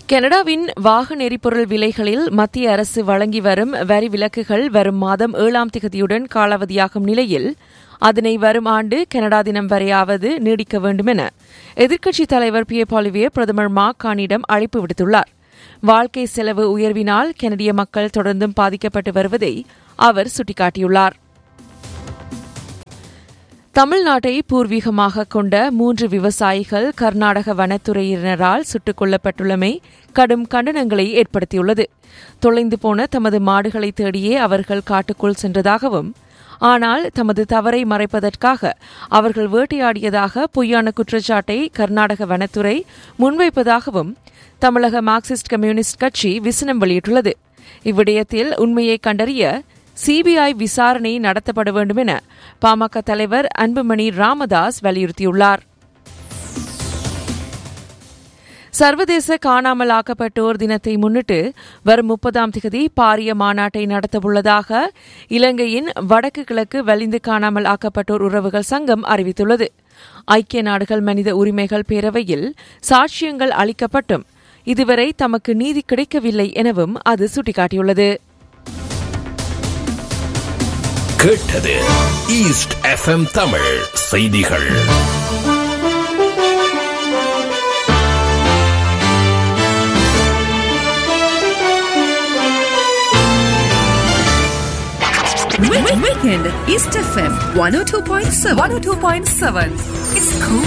கனடாவின் வாகன எரிபொருள் விலைகளில் மத்திய அரசு வழங்கி வரும் வரி விலக்குகள் வரும் மாதம் ஏழாம் திகதியுடன் காலாவதியாகும் நிலையில் அதனை வரும் ஆண்டு கனடா தினம் வரையாவது நீடிக்க வேண்டும் என எதிர்க்கட்சித் தலைவர் பி ஏ பாலிவியே பிரதமர் மார்க் கானிடம் அழைப்பு விடுத்துள்ளார் வாழ்க்கை செலவு உயர்வினால் கனடிய மக்கள் தொடர்ந்தும் பாதிக்கப்பட்டு வருவதை அவர் சுட்டிக்காட்டியுள்ளார் தமிழ்நாட்டை பூர்வீகமாக கொண்ட மூன்று விவசாயிகள் கர்நாடக வனத்துறையினரால் சுட்டுக் கொல்லப்பட்டுள்ளமை கடும் கண்டனங்களை ஏற்படுத்தியுள்ளது தொலைந்து போன தமது மாடுகளை தேடியே அவர்கள் காட்டுக்குள் சென்றதாகவும் ஆனால் தமது தவறை மறைப்பதற்காக அவர்கள் வேட்டையாடியதாக பொய்யான குற்றச்சாட்டை கர்நாடக வனத்துறை முன்வைப்பதாகவும் தமிழக மார்க்சிஸ்ட் கம்யூனிஸ்ட் கட்சி விசனம் வெளியிட்டுள்ளது இவ்விடயத்தில் உண்மையை கண்டறிய சிபிஐ விசாரணை நடத்தப்பட வேண்டும் என பாமக தலைவர் அன்புமணி ராமதாஸ் வலியுறுத்தியுள்ளார் சர்வதேச காணாமலாக்கப்பட்டோர் தினத்தை முன்னிட்டு வரும் முப்பதாம் தேதி பாரிய மாநாட்டை நடத்தவுள்ளதாக இலங்கையின் வடக்கு கிழக்கு வலிந்து காணாமல் ஆக்கப்பட்டோர் உறவுகள் சங்கம் அறிவித்துள்ளது ஐக்கிய நாடுகள் மனித உரிமைகள் பேரவையில் சாட்சியங்கள் அளிக்கப்பட்டும் இதுவரை தமக்கு நீதி கிடைக்கவில்லை எனவும் அது சுட்டிக்காட்டியுள்ளது கேட்டது ஈஸ்ட் எஃப்எம் தமிழ் செய்திகள் Weekend East FM 102.7 102.7 It's cool